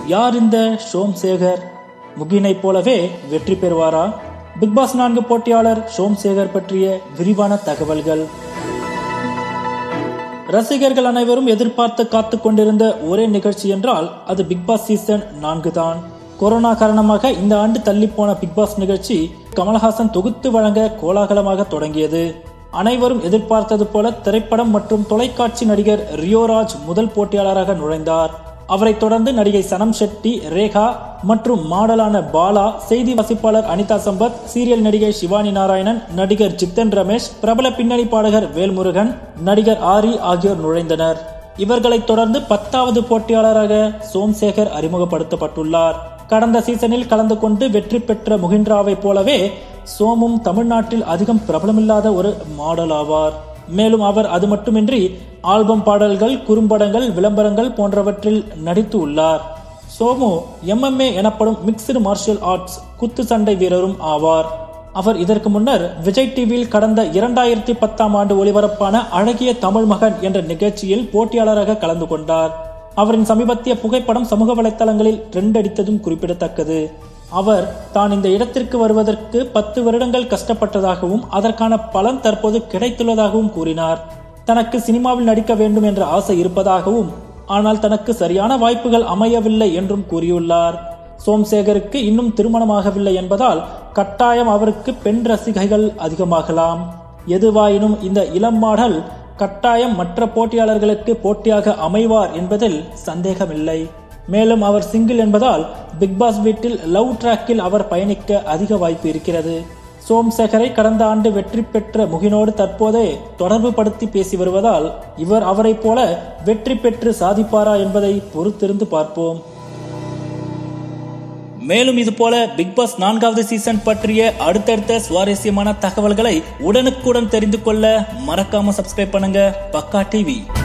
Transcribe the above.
யார் இந்த ஷோம் சேகர் முகினை போலவே வெற்றி பெறுவாரா பிக் பாஸ் நான்கு போட்டியாளர் ஷோம் சேகர் பற்றிய விரிவான தகவல்கள் ரசிகர்கள் அனைவரும் எதிர்பார்த்து காத்து கொண்டிருந்த ஒரே நிகழ்ச்சி என்றால் அது பிக் பாஸ் சீசன் நான்கு தான் கொரோனா காரணமாக இந்த ஆண்டு தள்ளிப்போன பிக் பாஸ் நிகழ்ச்சி கமல்ஹாசன் தொகுத்து வழங்க கோலாகலமாக தொடங்கியது அனைவரும் எதிர்பார்த்தது போல திரைப்படம் மற்றும் தொலைக்காட்சி நடிகர் ரியோராஜ் முதல் போட்டியாளராக நுழைந்தார் அவரைத் தொடர்ந்து நடிகை சனம் ஷெட்டி ரேகா மற்றும் மாடலான பாலா செய்தி வாசிப்பாளர் அனிதா சம்பத் சீரியல் நடிகை சிவானி நாராயணன் நடிகர் சித்தன் ரமேஷ் பிரபல பின்னணி பாடகர் வேல்முருகன் நடிகர் ஆரி ஆகியோர் நுழைந்தனர் இவர்களைத் தொடர்ந்து பத்தாவது போட்டியாளராக சோம்சேகர் அறிமுகப்படுத்தப்பட்டுள்ளார் கடந்த சீசனில் கலந்து கொண்டு வெற்றி பெற்ற முகின்ராவை போலவே சோமும் தமிழ்நாட்டில் அதிகம் பிரபலமில்லாத ஒரு மாடல் ஆவார் மேலும் அவர் அது மட்டுமின்றி ஆல்பம் பாடல்கள் குறும்படங்கள் விளம்பரங்கள் போன்றவற்றில் நடித்து உள்ளார் சோமு எம்எம்ஏ எனப்படும் மிக்சடு மார்ஷியல் ஆர்ட்ஸ் குத்து சண்டை வீரரும் ஆவார் அவர் இதற்கு முன்னர் விஜய் டிவியில் கடந்த இரண்டாயிரத்தி பத்தாம் ஆண்டு ஒளிபரப்பான அழகிய தமிழ் மகன் என்ற நிகழ்ச்சியில் போட்டியாளராக கலந்து கொண்டார் அவரின் சமீபத்திய புகைப்படம் சமூக வலைத்தளங்களில் ட்ரெண்ட் அடித்ததும் குறிப்பிடத்தக்கது அவர் தான் இந்த இடத்திற்கு வருவதற்கு பத்து வருடங்கள் கஷ்டப்பட்டதாகவும் அதற்கான பலன் தற்போது கிடைத்துள்ளதாகவும் கூறினார் தனக்கு சினிமாவில் நடிக்க வேண்டும் என்ற ஆசை இருப்பதாகவும் ஆனால் தனக்கு சரியான வாய்ப்புகள் அமையவில்லை என்றும் கூறியுள்ளார் சோம்சேகருக்கு இன்னும் திருமணமாகவில்லை என்பதால் கட்டாயம் அவருக்கு பெண் ரசிகைகள் அதிகமாகலாம் எதுவாயினும் இந்த இளம் மாடல் கட்டாயம் மற்ற போட்டியாளர்களுக்கு போட்டியாக அமைவார் என்பதில் சந்தேகமில்லை மேலும் அவர் சிங்கிள் என்பதால் பிக்பாஸ் வீட்டில் லவ் ட்ராக்கில் அவர் பயணிக்க அதிக வாய்ப்பு இருக்கிறது சோம்சேகரை கடந்த ஆண்டு வெற்றி பெற்ற முகினோடு தற்போதே தொடர்பு படுத்தி பேசி வருவதால் இவர் அவரைப் போல வெற்றி பெற்று சாதிப்பாரா என்பதை பொறுத்திருந்து பார்ப்போம் மேலும் இது போல பிக் பாஸ் நான்காவது சீசன் பற்றிய அடுத்தடுத்த சுவாரஸ்யமான தகவல்களை உடனுக்குடன் தெரிந்து கொள்ள மறக்காம சப்ஸ்கிரைப் பண்ணுங்க பக்கா டிவி